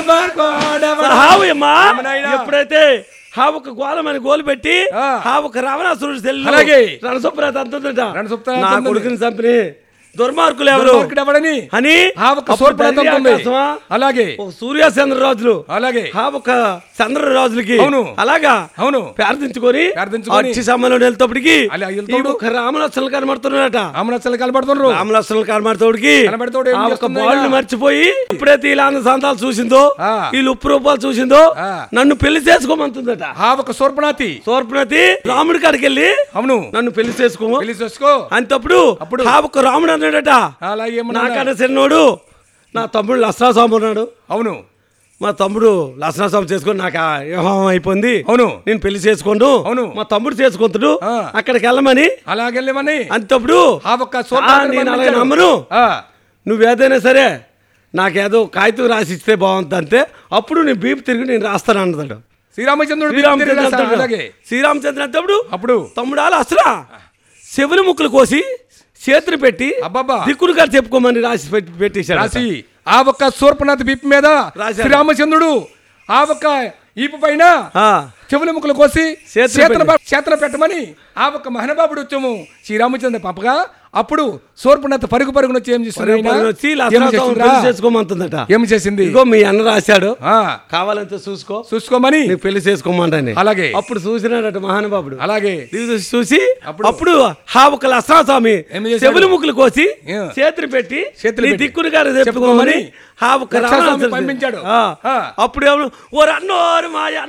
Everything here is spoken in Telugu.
దుర్మార్గుడెవడు? హావమ్మా ఏమనాయనా? ఎప్పుడైతే హావుకు గోలమని గోలు పెట్టి ఆ. హావుకు రావణాసురుడు సెల్లు అలాగే. రణసుప్రత అంతుందట రణసుప్రత నా అంతుంది. కొడుకుని చంపిని దుర్మార్గులు ఎవరు దుర్మార్గుడెవడని అని ఆ ఒక్క అప్పుడు సూర్పణత తండ్రి ఉంటుంది. ఆకాశమా? అలాగే ఒక సూర్య చంద్ర రాజులు అలాగే ఆ ఒక చంద్ర రాజులకి అవును. అలాగా అవును ప్రార్థించుకొని ప్రార్థించుకొని అచ్చి సమ్మలో వెళ్తేప్పటికి అలా వెళ్తాడు. ఒక రామలక్షలు కనబడుతున్నాడట రామలచ్చలు కనబడుతున్నారు రామలక్షలు కనబడతాడికి కనబడతాడు ఏం ఆ ఒక చేస్తుంది బాలుని ఆయన? మర్చిపోయి ఎప్పుడైతే ఇలా సంతాలు చూసిందో ఆ. వీళ్ళు ఉప్పు రూపాయలు చూసిందో ఆ. నన్ను పెళ్లి చేసుకోమంటుందట ఆ ఒక సూర్పణాతి సోర్పణతి రాముడి కాడికి వెళ్ళి అవును నన్ను పెళ్లి చేసుకో పెళ్లి చేసుకో అంతప్పుడు అప్పుడు ఆ ఒక్క రాముడు అన్నాడట అలాగే ఏమన్నా నాకన్నా చిన్నోడు నా తమ్ముడు లస్నాస్వామి ఉన్నాడు అవును మా తమ్ముడు లస్నాస్వామి చేసుకొని నాకు ఆ వివాహం అయిపోయింది అవును నేను పెళ్లి చేసుకోండు అవును. మా తమ్ముడు చేసుకుంటాడు ఆ. అక్కడికి వెళ్ళమని అలాగెళ్ళమని అంతప్పుడు ఆ ఒక్క ఆ, సూర్పణాతిని నేను అలాగే పంపించాడు. నమ్మను ఆ, నువ్వేదైనా సరే నాకేదో కాగితం రాసి ఇస్తే బాగుంటుంది అంటే అప్పుడు నేను బీపు తిరిగి నేను రాస్తాను అన్నదాడు శ్రీరామచంద్రుడు శ్రీరామచంద్ర తిరిగి రాస్తాడు. అంటాడు. అలాగే శ్రీరామచంద్ర అంటప్పుడు అప్పుడు తమ్ముడు అలా అసలు చెవులు ముక్కలు కోసి చేతులు పెట్టి అబ్బబ్బా. దిక్కుడు గారు చెప్పుకోమని రాసి పెట్టి పెట్టేశాడు రాసి ఆ ఒక్క సూర్పనాథ్ బిప్ మీద రాశాడు. శ్రీరామచంద్రుడు ఆ ఒక్క ఈపు పైన ఆ, చెవుల ముక్కలు కోసి చేతులు చేతన చేతన పెట్టమని ఆ ఒక్క మహనబాబుడు వచ్చాము శ్రీరామచంద్ర పంపగా అప్పుడు సూర్పనాథ్ పరుగు పరుగున వచ్చి ఏం చేస్తున్నాడు ఆయన? పరుగున వచ్చి ఏం లస్నాస్వామి చేసిందిరా? పెళ్లి చేసుకోమంటుందట ఏం చేసింది ఇగో మీ అన్న రాశాడు ఆ, కావాలంటే చూసుకో చూసుకోమని నీకు పెళ్లి చేసుకోమంటని అలాగే. అప్పుడు చూసినాడట మహానుభావుడు అలాగే ఇది చూసి చూసి అప్పుడు- అప్పుడు హా ఒక లస్నాస్వామి ఏం చేశాడు? చెవులు ముక్కులు కోసి ఏ. చేతులు పెట్టి చేతులు నీ పెట్టి. దిక్కుని గారు చెప్పుకోమని చెప్పుకోమని హా ఒక లక్షాస్వామి రావణాసురుడు- పంపించాడు. ఆ. ఆ. అప్పుడు ఎవరు ఓ రన్నోరు మాయ